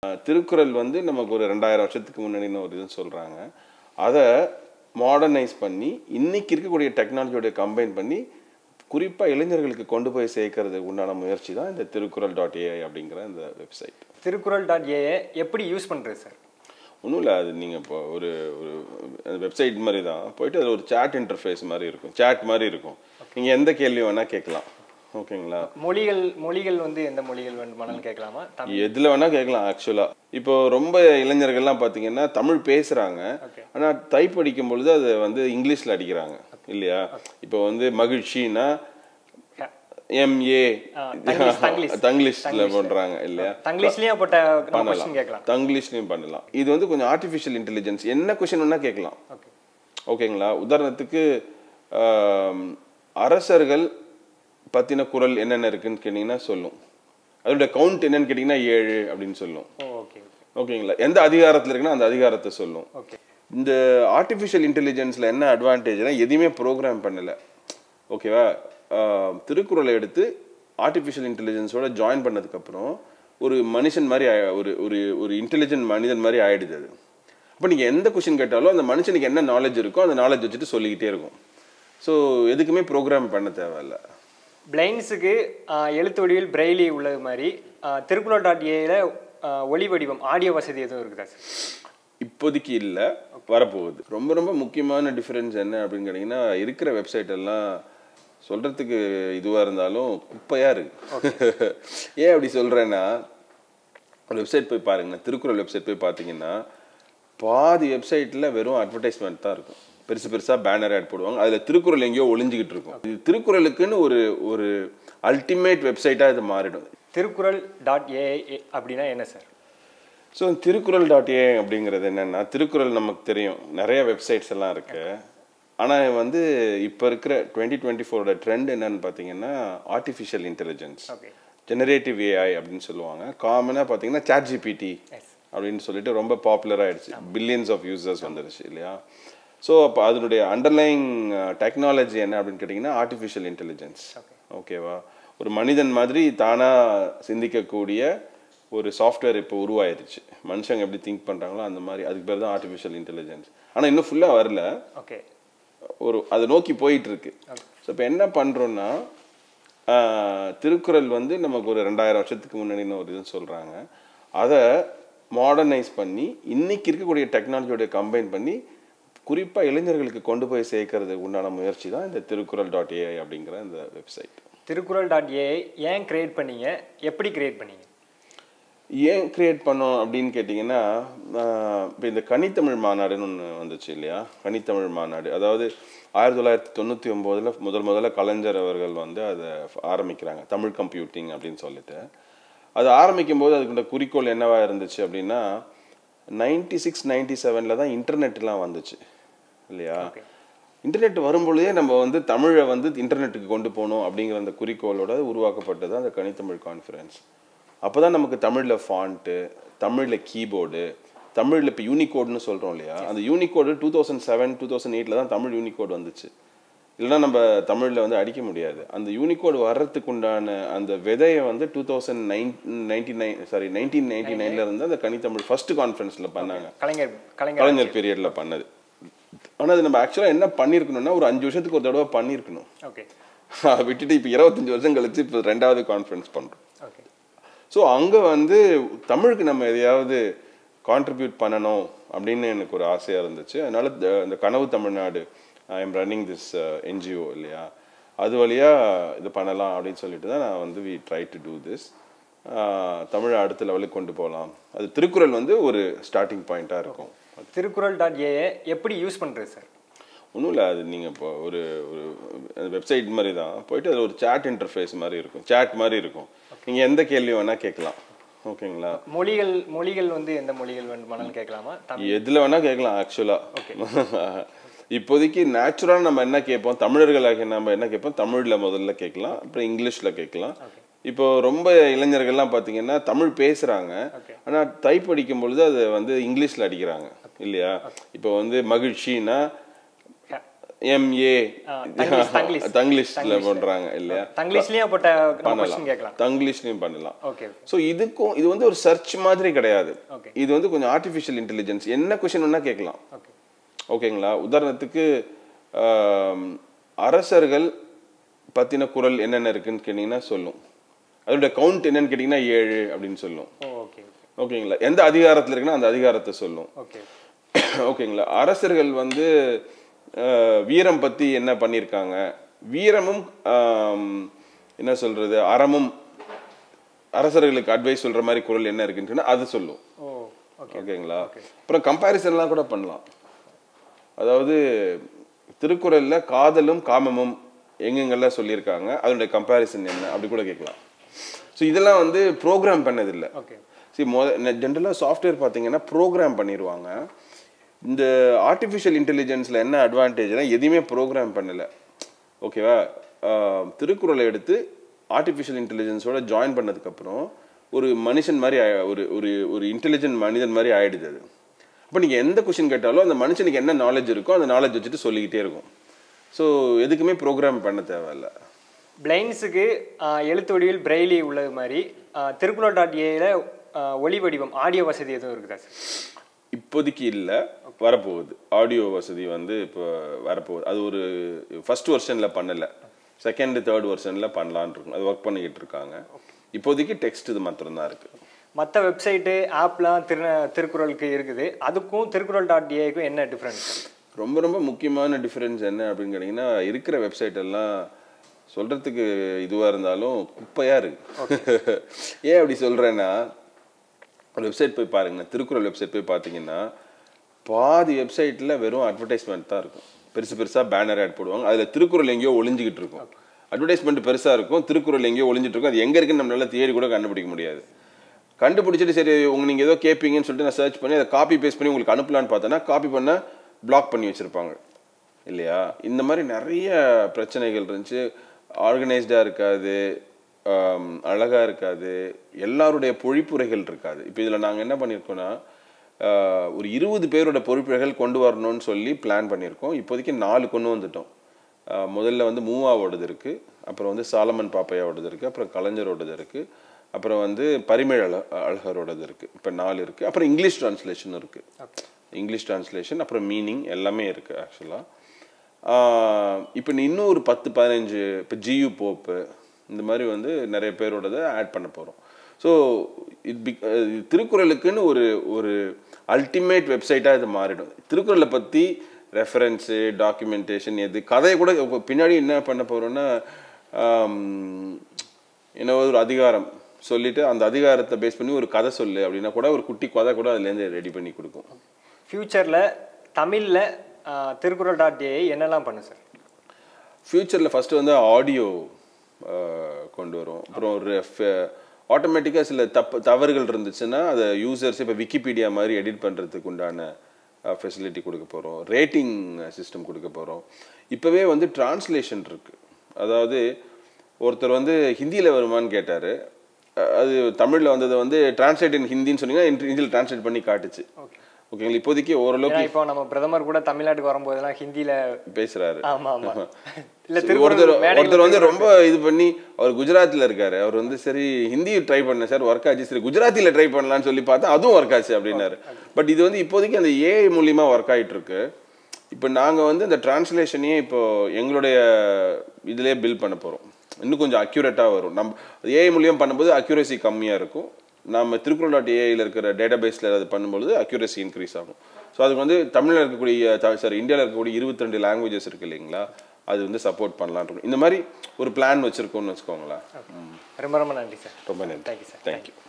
அஹ், திருக்குறள் வந்து நமக்கு ஒரு ரெண்டாயிரம் வருஷத்துக்கு முன்னாடின்னு ஒரு இது சொல்கிறாங்க அதை மாடர்னைஸ் பண்ணி இன்னைக்கு இருக்கக்கூடிய டெக்னாலஜியோட கம்பைன் பண்ணி குறிப்பாக இளைஞர்களுக்கு கொண்டு போய் சேர்க்கறது உண்டான முயற்சி தான் இந்த திருக்குறள் டாட் ஏஐ அப்படிங்கிற இந்த வெப்சைட் திருக்குறள் டாட் ஏஏ எப்படி யூஸ் பண்ணுறது சார் ஒன்றும் இல்லை அது நீங்கள் இப்போ ஒரு ஒரு வெப்சைட் மாதிரி தான் போயிட்டு அதில் ஒரு சேட் இன்டர்ஃபேஸ் மாதிரி இருக்கும் சேட் மாதிரி இருக்கும் நீங்கள் எந்த கேள்வி வேணால் கேட்கலாம் ஓகேங்களா மொழிகள் மொழிகள் வந்து எந்த மொழிகள் வேண்டுமானாலும் கேட்கலாமா தமிழ் எதுல வேணா கேட்கலாம் ஆக்சுவலா இப்போ ரொம்ப இளைஞர்கள்லாம் பாத்தீங்கன்னா தமிழ் பேசுறாங்க Okay. ஆனா டைப் அடிக்கும் பொழுது அதை வந்து இங்கிலீஷ்ல அடிக்கிறாங்க இல்லையா இப்போ வந்து மகிழ்ச்சினா எம்ஏ ஆ, தங்கிலீஷ், தங்கிலீஷ். தங்கிலீஷ்ல பண்றாங்க இல்லையா தங்கிலீஷ்லயும் அப்பட்ட கொஸ்டின் பண்ணலாம் கேட்கலாம் தங்கிலீஷ்லயும் பண்ணலாம் இது வந்து கொஞ்சம் ஆர்டிஃபிஷியல் இன்டெலிஜென்ஸ் என்ன கொஸ்டின் வேணா கேட்கலாம் ஓகே ஓகேங்களா உதாரணத்துக்கு ஆம், அரசர்கள் பத்தின குரல் என்னென்ன இருக்குன்னு கேட்டிங்கன்னா சொல்லும் அதோட கவுண்ட் என்னன்னு கேட்டிங்கன்னா ஏழு அப்படின்னு சொல்லும் ஓ ஓகே ஓகே ஓகேங்களா எந்த அதிகாரத்தில் இருக்குன்னா அந்த அதிகாரத்தை சொல்லும் ஓகே இந்த ஆர்டிஃபிஷியல் இன்டெலிஜென்ஸில் என்ன அட்வான்டேஜ்னா எதையுமே ப்ரோக்ராம் பண்ணல ஓகேவா ஆஹ் திருக்குறளை எடுத்து ஆர்டிஃபிஷியல் இன்டெலிஜென்ஸோட ஜாயின் பண்ணதுக்கப்புறம் ஒரு மனுஷன் மாதிரி ஆயி- ஒரு ஒரு ஒரு இன்டெலிஜென்ட் மனிதன் மாதிரி ஆயிடுது அது அப்போ நீங்கள் எந்த கொஷின் கேட்டாலும் அந்த மனுஷனுக்கு என்ன நாலேஜ் இருக்கோ அந்த நாலேஜ் வச்சுட்டு சொல்லிக்கிட்டே இருக்கும் ஸோ எதுக்குமே ப்ரோக்ராம் பண்ண தேவையில்ல பிளைன்ஸுக்கு எழுத்து வடிவில் பிரெய்லி உள்ளது மாதிரி ஆ, திருக்குறள் டாட் ஏல ஒளி வடிவம் ஆடியோ வசதி எதுவும் இருக்குதா சார் இப்போதைக்கு இல்லை வரப்போகுது ரொம்ப ரொம்ப முக்கியமான டிஃபரன்ஸ் என்ன அப்படின்னு கேட்டிங்கன்னா இருக்கிற வெப்சைட் எல்லாம் சொல்கிறதுக்கு இதுவாக இருந்தாலும் குப்பையாக இருக்கு ஏன் அப்படி சொல்கிறேன்னா ஒரு வெப்சைட் போய் பாருங்க திருக்குறள் வெப்சைட் போய் பார்த்தீங்கன்னா பாதி வெப்சைட்டில் வெறும் அட்வர்டைஸ்மெண்ட் தான் இருக்கும் பெருசு பெருசாக பேனர் ஆட் போடுவாங்க அதில் திருக்குறள் எங்கேயோ ஒளிஞ்சிக்கிட்டு இருக்கும் இது திருக்குறளுக்குன்னு ஒரு ஒரு அல்டிமேட் வெப்சைட்டாக இது மாறிடும் திருக்குறள் டாட் ஏஐ அப்படின்னா என்ன sir so Thirukkural dot A அப்படிங்கிறது என்னன்னா திருக்குறள் நமக்கு தெரியும் நிறைய வெப்சைட்ஸ் எல்லாம் இருக்கு ஆனால் வந்து இப்போ இருக்கிற டுவெண்ட்டி டுவெண்ட்டி ஃபோரோட ட்ரெண்ட் என்னன்னு பார்த்தீங்கன்னா artificial intelligence okay generative AI அப்படின்னு சொல்லுவாங்க காமனாக பார்த்தீங்கன்னா சாட் ஜிபிடி எஸ் அப்படின்னு சொல்லிட்டு ரொம்ப பாப்புலர் ஆயிடுச்சு பில்லியன்ஸ் ஆஃப் யூசர்ஸ் வந்துருச்சு இல்லையா ஸோ அப்போ அதனுடைய அண்டர்லைங் டெக்னாலஜி என்ன அப்படின்னு கேட்டிங்கன்னா ஆர்டிஃபிஷியல் இன்டெலிஜென்ஸ் ஓகேவா ஒரு மனிதன் மாதிரி தானாக சிந்திக்கக்கூடிய ஒரு சாஃப்ட்வேர் இப்போ உருவாயிருச்சு மனுஷங்க எப்படி திங்க் பண்ணுறாங்களோ அந்த மாதிரி அதுக்கு பேர் தான் ஆர்டிஃபிஷியல் இன்டெலிஜென்ஸ் ஆனால் இன்னும் ஃபுல்லாக வரல ஓகே ஒரு அதை நோக்கி போயிட்டு இருக்கு ஸோ இப்போ என்ன பண்றோம்னா ஆஹ், திருக்குறள் வந்து நமக்கு ஒரு ரெண்டாயிரம் வருஷத்துக்கு முன்னாடின்னு ஒரு இது சொல்றாங்க அதை மாடர்னைஸ் பண்ணி இன்னைக்கு இருக்கக்கூடிய டெக்னாலஜியோட கம்பைன் பண்ணி குறிப்பா இளைஞர்களுக்கு கொண்டு போய் சேர்க்கறது உண்டான முயற்சி தான் இந்த திருக்குறள் டாட் ஏஐ அப்படிங்கிற இந்த வெப்சைட் திருக்குறள் டாட் ஏஐ ஏன் கிரியேட் பண்ணீங்க எப்படி கிரியேட் பண்ணீங்க ஏன் கிரியேட் பண்ணோம் அப்படின்னு கேட்டிங்கன்னா இப்போ இந்த கனித்தமிழ் மாநாடுன்னு ஒன்று வந்துச்சு இல்லையா கனித்தமிழ் மாநாடு அதாவது ஆயிரத்தி தொள்ளாயிரத்தி தொண்ணூற்றி ஒம்போதில் முதல் முதல்ல கலைஞர் அவர்கள் வந்து அதை ஆரம்பிக்கிறாங்க தமிழ் கம்ப்யூட்டிங் அப்படின்னு சொல்லிட்டு அது ஆரம்பிக்கும் போது அதுக்குள்ள குறிக்கோள் என்னவா இருந்துச்சு அப்படின்னா நைன்டி சிக்ஸ் நைன்டி செவனில் தான் இன்டர்நெட்லாம் வந்துச்சு இல்லையா Okay. இன்டர்நெட் வரும்பொழுதே நம்ம வந்து தமிழை வந்து இன்டர்நெட்டுக்கு கொண்டு போகணும் அப்படிங்கிற அந்த குறிக்கோளோட உருவாக்கப்பட்டது அந்த கனித்தமிழ் கான்ஃபரன்ஸ் அப்போ தான் நமக்கு தமிழில் ஃபாண்ட்டு தமிழில் கீபோர்டு தமிழில் இப்போ யூனிகோட்னு சொல்கிறோம் இல்லையா அந்த Unicode two thousand seven two thousand எயிட்டில் தான் தமிழ் யூனிகோட் வந்துச்சு இல்லைன்னா நம்ம தமிழில் வந்து அடிக்க முடியாது அந்த யூனிகோடு வர்றதுக்கு உண்டான அந்த விதையை வந்து two thousand nine ninety nine sorry nineteen ninety நைனில் இருந்து அந்த கனித்தமிழ் ஃபர்ஸ்ட் கான்ஃபரன்ஸில் பண்ணாங்க கலைஞர் கலைஞர் கலைஞர் பீரியட்ல பண்ணது ஆனா அது நம்ம ஆக்சுவலா என்ன பண்ணியிருக்கணும்னா ஒரு அஞ்சு வருஷத்துக்கு ஒரு தடவை பண்ணியிருக்கணும் ஓகே அதை விட்டுட்டு இப்போ இருபத்தஞ்சு வருஷம் கழிச்சு இப்போ ரெண்டாவது கான்ஃபரன்ஸ் பண்றோம் ஓகே ஸோ அங்க வந்து தமிழுக்கு நம்ம எதையாவது கான்ட்ரிபியூட் பண்ணணும் அப்படின்னு எனக்கு ஒரு ஆசையா இருந்துச்சு அதனால த- இந்த கனவு Tamil Nadu I am running this NGO இல்லையா அது வழியா இது பண்ணலாம் அப்படின்னு சொல்லிட்டு தான் நான் வந்து we try to do this தமிழை அடுத்த லெவலுக்கு கொண்டு போகலாம் அது திருக்குறள் வந்து ஒரு ஸ்டார்டிங் பாயிண்ட்டாக இருக்கும் திருக்குறள் டாட் ஏஐ எப்படி யூஸ் பண்ணுறது சார் ஒன்றும் இல்லை அது நீங்கள் இப்போ ஒரு ஒரு வெப்சைட் மாதிரி தான் போயிட்டு அதில் ஒரு சேட் இன்டர்ஃபேஸ் மாதிரி இருக்கும் சேட் மாதிரி இருக்கும் நீங்கள் எந்த கேள்வி வேணால் கேட்கலாம் ஓகேங்களா மொழிகள் மொழிகள் வந்து எந்த மொழிகள் வேண்டுமானாலும் கேட்கலாமா தமிழ் எதில் வேணால் கேட்கலாம் ஆக்சுவலாக இப்போதைக்கு நேச்சுரலாக நம்ம என்ன கேட்போம் தமிழர்களாக நம்ம என்ன கேட்போம் தமிழில் முதல்ல கேட்கலாம் அப்புறம் இங்கிலீஷில் கேட்கலாம் இப்போ ரொம்ப இளைஞர்கள்லாம் பார்த்தீங்கன்னா தமிழ் பேசுகிறாங்க Okay. ஆனால் டைப் அடிக்கும் பொழுது அதை வந்து இங்கிலீஷில் அடிக்கிறாங்க இல்லையா இப்போ வந்து மகிழ்ச்சின்னா எம்ஏ தங்கிலீஷ், தங்கிலீஷ். தங்கிலீஷ்ல பண்றாங்க இல்லையா தங்கிலீஷ்லயும் போட்ட நம்ம கொஸ்டின் கேட்கலாம் தங்கிலீஷ்லயும் பண்ணலாம் ஓகே ஸோ இதுக்கும் இது வந்து ஒரு சர்ச் மாதிரி கிடையாது Okay. இது வந்து கொஞ்சம் ஆர்டிஃபிஷியல் இன்டெலிஜென்ஸ் என்ன கொஷின் வேணா கேட்கலாம் ஓகே ஓகேங்களா உதாரணத்துக்கு ஆம், அரசர்கள் பத்தின குரல் என்னென்ன இருக்குன்னு கேட்டிங்கன்னா சொல்லும் அதோட கவுண்ட் என்னன்னு கேட்டிங்கன்னா ஏழு அப்படின்னு சொல்லும் ஓ ஓகே ஓகேங்களா எந்த அதிகாரத்தில் இருக்குன்னா அந்த அதிகாரத்தை சொல்லும் ஓகே ஓகேங்களா அரசர்கள் வந்து அஹ், வீரம் பத்தி என்ன பண்ணியிருக்காங்க வீரமும் ஆம், என்ன சொல்றது அறமும் அரசர்களுக்கு அட்வைஸ் சொல்ற மாதிரி குரல் என்ன இருக்குன்னு சொன்னா அது சொல்லும் ஓ ஓகே ஓகேங்களா அப்புறம் கம்பேரிசன்லாம் கூட பண்ணலாம் அதாவது திருக்குறள்ல காதலும் காமமும் எங்கெங்கெல்லாம் சொல்லியிருக்காங்க அதனுடைய கம்பேரிசன் என்ன அப்படி கூட கேட்கலாம் ஸோ இதெல்லாம் வந்து ப்ரோக்ராம் பண்ணதில்லை ஓகே சரி மொத ஜென்ரலாக சாஃப்ட்வேர் பார்த்தீங்கன்னா ப்ரோக்ராம் பண்ணிடுவாங்க இந்த ஆர்டிஃபிஷியல் இன்டெலிஜென்ஸில் என்ன அட்வான்டேஜ்னா எதையுமே ப்ரோக்ராம் பண்ணலை ஓகேவா ஆஹ் திருக்குறளை எடுத்து ஆர்டிஃபிஷியல் இன்டெலிஜென்ஸோட ஜாயின் பண்ணதுக்கப்புறம் ஒரு மனுஷன் மாதிரி ஆயி- ஒரு ஒரு ஒரு இன்டெலிஜென்ட் மனிதன் மாதிரி ஆயிடுது அது அப்போ நீங்கள் எந்த கொஷின் கேட்டாலும் அந்த மனுஷனுக்கு என்ன நாலேஜ் இருக்கோ அந்த நாலேஜ் வச்சுட்டு சொல்லிக்கிட்டே இருக்கும் ஸோ எதுக்குமே ப்ரோக்ராம் பண்ண தேவையில்ல பிளைன்ஸுக்கு எழுத்து வடிவில் பிரெய்லி உள்ளது மாதிரி ஆஹ், திருக்குறள் டாட் ஏல ஒளி வடிவம் ஆடியோ வசதி எதுவும் இருக்குதா சார் இப்போதைக்கு இல்லை வரப்போகுது ஆடியோ வசதி வந்து இப்போ வரப்போகுது அது ஒரு ஃபர்ஸ்ட் வெர்ஷனில் பண்ணலை செகண்ட் தேர்ட் வெர்ஷனில் பண்ணலான்னு இருக்கும் அது ஒர்க் பண்ணிக்கிட்டு இருக்காங்க இப்போதைக்கு டெக்ஸ்ட் இது மாத்திரம்தான் இருக்குது மற்ற வெப்சைட்டு ஆப்லாம் திரு திருக்குறளுக்கு இருக்குது அதுக்கும் திருக்குறள் டாட் ஏக்கும் என்ன டிஃப்ரென்ஸ் ரொம்ப ரொம்ப முக்கியமான டிஃப்ரென்ஸ் என்ன அப்படின்னு கேட்டிங்கன்னா இருக்கிற வெப்சைட் எல்லாம் சொல்கிறதுக்கு இதுவாக இருந்தாலும் குப்பையாக இருக்கு ஏன் அப்படி சொல்கிறேன்னா ஒரு வெப்சைட் போய் பாருங்க திருக்குறள் வெப்சைட் போய் பார்த்தீங்கன்னா பாதி வெப்சைட்டில் வெறும் அட்வர்டைஸ்மெண்ட் தான் இருக்கும் பெருசு பெருசாக பேனர் ஆட் போடுவாங்க அதில் திருக்குறள் எங்கேயோ ஒளிஞ்சிக்கிட்டு இருக்கும் அட்வர்டைஸ்மெண்ட் பெருசாக இருக்கும் திருக்குறள் எங்கேயோ ஒளிஞ்சிட்டு இருக்கும் அது எங்கே இருக்குன்னு நம்மளால தேடி கூட கண்டுபிடிக்க முடியாது கண்டுபிடிச்சிட்டு சரி உங்க நீங்கள் ஏதோ கேட்பீங்கன்னு சொல்லிட்டு நான் சர்ச் பண்ணி அதை காப்பி பேஸ்ட் பண்ணி உங்களுக்கு அனுப்பலான்னு பார்த்தேன்னா காப்பி பண்ண பிளாக் பண்ணி வச்சுருப்பாங்க இல்லையா இந்த மாதிரி நிறைய பிரச்சனைகள் இருந்துச்சு ஆர்கனைஸ்டாக இருக்காது ஆம், அழகா இருக்காது எல்லாருடைய பொழிப்புரைகள் இருக்காது இப்போ இதில் நாங்கள் என்ன பண்ணியிருக்கோம்னா ஆஹ், ஒரு இருபது பேரோட பொழிப்புரைகள் கொண்டு வரணும்னு சொல்லி பிளான் பண்ணியிருக்கோம் இப்போதைக்கு நாலு கொண்டு வந்துட்டோம் ஆஹ், முதல்ல வந்து மூவாவோடது இருக்குது அப்புறம் வந்து சாலமன் பாப்பையாவோடது இருக்குது அப்புறம் கலைஞரோடது இருக்குது அப்புறம் வந்து பரிமேழ அழ அழகரோடது இருக்குது இப்போ நாலு இருக்குது அப்புறம் இங்கிலீஷ் ட்ரான்ஸ்லேஷன் இருக்குது இங்கிலீஷ் ட்ரான்ஸ்லேஷன் அப்புறம் மீனிங் எல்லாமே இருக்குது ஆக்சுவலாக இப்போ இன்னும் ஒரு பத்து பதினஞ்சு இப்போ ஜியு போப்பு இந்த மாதிரி வந்து நிறைய பேரோடதை ஆட் பண்ண போகிறோம் ஸோ இது பிக் திருக்குறளுக்குன்னு ஒரு ஒரு அல்டிமேட் வெப்சைட்டாக இது மாறிடும் திருக்குறளை பற்றி ரெஃபரன்ஸு டாக்குமெண்டேஷன் எது கதையை கூட இப்ப பின்னாடி என்ன பண்ண போகிறோன்னா என்ன ஒரு அதிகாரம் சொல்லிட்டு அந்த அதிகாரத்தை பேஸ் பண்ணி ஒரு கதை சொல்லு அப்படின்னா கூட ஒரு குட்டி கதை கூட அதுலேருந்து ரெடி பண்ணி கொடுக்கும் ஃப்யூச்சரில் தமிழில் திருக்குறள் டாட் ஏ என்னெல்லாம் பண்ணு சார் ஃப்யூச்சரில் ஃபஸ்ட்டு வந்து ஆடியோ கொண்டு வரும் அப்புறம் ஒரு ஆட்டோமேட்டிக்காக சில தப்பு தவறுகள் இருந்துச்சுன்னா அதை யூசர்ஸ் இப்போ விக்கிபீடியா மாதிரி எடிட் பண்ணுறதுக்கு உண்டான ஃபெசிலிட்டி கொடுக்க போகிறோம் ரேட்டிங் சிஸ்டம் கொடுக்க போகிறோம் இப்போவே வந்து டிரான்ஸ்லேஷன் இருக்குது அதாவது ஒருத்தர் வந்து ஹிந்தியில் வருமான்னு கேட்டார் அது தமிழில் வந்ததை வந்து டிரான்ஸ்லேட் இன் ஹிந்தின்னு சொன்னீங்கன்னா ஹிந்தியில் டிரான்ஸ்லேட் பண்ணி காட்டுச்சு ஓகே ஓகேங்களா இப்போதைக்கு ஓரளவுக்கு ஏன்னா இப்போ நம்ம பிரதமர் கூட தமிழ்நாட்டுக்கு வரும்போதெல்லாம் ஹிந்தியில் பேசுகிறாரு ஆமா ஆமா இல்ல சரி, திருக்குறள் ஒருத்தர் மேடையில ஒருத்தர் வந்து ரொம்ப இது பண்ணி அவர் குஜராத்ல இருக்காரு அவர் வந்து சரி ஹிந்தி ட்ரை பண்ண சார் ஒர்க் ஆச்சு சரி குஜராத்தில ட்ரை பண்ணலாம்னு சொல்லி பார்த்தா அதுவும் ஒர்க் ஆச்சு அப்படின்னாரு பட் இது வந்து இப்போதைக்கு அந்த ஏஐ மூலியமா ஒர்க் ஆயிட்டு இருக்கு இப்போ நாங்க வந்து இந்த டிரான்ஸ்லேஷனையே இப்போ எங்களுடைய இதுலயே பில் பண்ண போறோம் இன்னும் கொஞ்சம் அக்யூரேட்டா வரும் நம்ம ஏஐ மூலியம் பண்ணும்போது அக்யூரேசி கம்மியா இருக்கும் நம்ம திருக்குறள் டாட் ஏஐல இருக்கிற டேட்டா பேஸ்ல அது பண்ணும்போது அக்யூரேசி இன்க்ரீஸ் ஆகும் ஸோ அதுக்கு வந்து தமிழ்ல இருக்கக்கூடிய சாரி இந்தியாவில் இருக்கக்கூடிய இருபத்தி ரெண்டு லாங்குவேஜஸ் இருக்கு இல்லைங்களா அது வந்து சப்போர்ட் பண்ணலாம்னு இருக்கோம். இந்த மாதிரி ஒரு பிளான் வச்சிருக்கோம்னு வச்சுக்கோங்களேன் ரொம்ப ரொம்ப நன்றி சார் ரொம்ப நன்றி தேங்க்யூ சார் தேங்க்யூ